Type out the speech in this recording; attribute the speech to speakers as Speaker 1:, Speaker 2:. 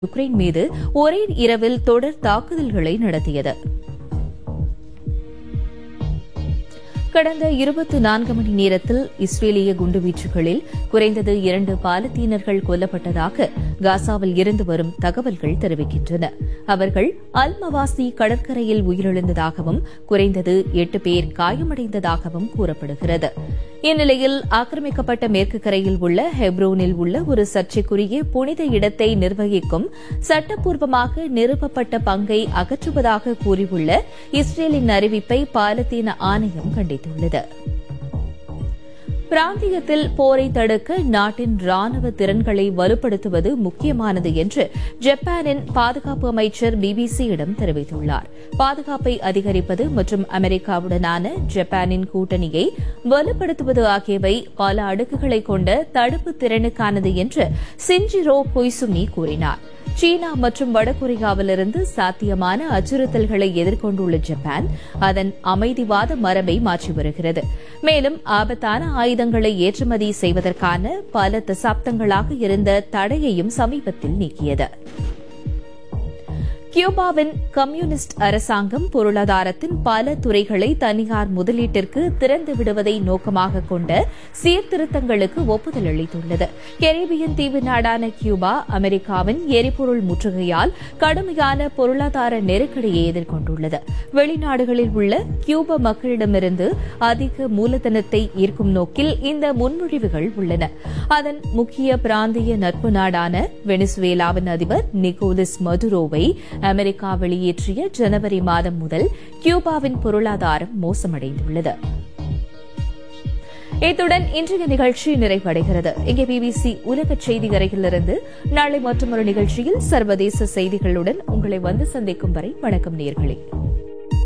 Speaker 1: Ukraine மீது ஒரே இரவில் தொடர் தாக்குதல்களை நடத்தியது கடந்த இருபத்தி நான்கு மணி நேரத்தில் இஸ்ரேலிய குண்டுவீச்சுகளில் குறைந்தது இரண்டு பாலத்தீனர்கள் கொல்லப்பட்டதாக காசாவில் இருந்து வரும் தகவல்கள் தெரிவிக்கின்றன அவர்கள் அல் மவாசி கடற்கரையில் உயிரிழந்ததாகவும் குறைந்தது எட்டு பேர் காயமடைந்ததாகவும் கூறப்படுகிறது இந்நிலையில் ஆக்கிரமிக்கப்பட்ட மேற்கு கரையில் உள்ள ஹெப்ரோனில் உள்ள ஒரு சர்ச்சைக்குரிய புனித இடத்தை நிர்வகிக்கும் சட்டப்பூர்வமாக நிறுவப்பட்ட பங்கை அகற்றுவதாக கூறியுள்ள இஸ்ரேலின் அறிவிப்பை பாலத்தீன ஆணையம் கண்டித்துள்ளது பிராந்தியத்தில் போரை தடுக்க நாட்டின் ராணுவ திறன்களை வலுப்படுத்துவது முக்கியமானது என்று ஜப்பானின் பாதுகாப்பு அமைச்சர் பிபிசியிடம் தெரிவித்துள்ளார் பாதுகாப்பை அதிகரிப்பது மற்றும் அமெரிக்காவுடனான ஜப்பானின் கூட்டணியை வலுப்படுத்துவது ஆகியவை பல அடுக்குகளை கொண்ட தடுப்பு திறனுக்கானது என்று சிஞ்சிரோ கொய்சுமி கூறினார் சீனா மற்றும் வடகொரியாவிலிருந்து சாத்தியமான அச்சுறுத்தல்களை எதிர்கொண்டுள்ள ஜப்பான் அதன் அமைதிவாத மரபை மாற்றி வருகிறது மேலும் ஆபத்தான ஆயுதங்களை ஏற்றுமதி செய்வதற்கான பல தசாப்தங்களாக இருந்த தடையையும் சமீபத்தில் நீக்கியது கியூபாவின் கம்யூனிஸ்ட் அரசாங்கம் பொருளாதாரத்தின் பல துறைகளை தனியார் முதலீட்டிற்கு திறந்து விடுவதை நோக்கமாக கொண்ட சீர்திருத்தங்களுக்கு ஒப்புதல் அளித்துள்ளது கெரேபியன் தீவு நாடான கியூபா அமெரிக்காவின் எரிபொருள் முற்றுகையால் கடுமையான பொருளாதார நெருக்கடியை எதிர்கொண்டுள்ளது வெளிநாடுகளில் உள்ள கியூபா மக்களிடமிருந்து அதிக மூலதனத்தை ஈர்க்கும் நோக்கில் இந்த முன்மொழிவுகள் உள்ளன அதன் முக்கிய பிராந்திய நட்பு நாடான வெனிசுவேலாவின் அதிபர் நிக்கோலஸ் மதுரோவை அமெரிக்கா வெளியேற்றிய ஜனவரி மாதம் முதல் கியூபாவின் பொருளாதாரம் மோசமடைந்துள்ளது இத்துடன் இன்றைய நிகழ்ச்சி நிறைவடைகிறது இங்கே பிபிசி உலக செய்தி அறையிலிருந்து நாளை மற்றொரு நிகழ்ச்சியில் சர்வதேச செய்திகளுடன் உங்களை வந்து சந்திக்கும் வரை வணக்கம் நேர்களே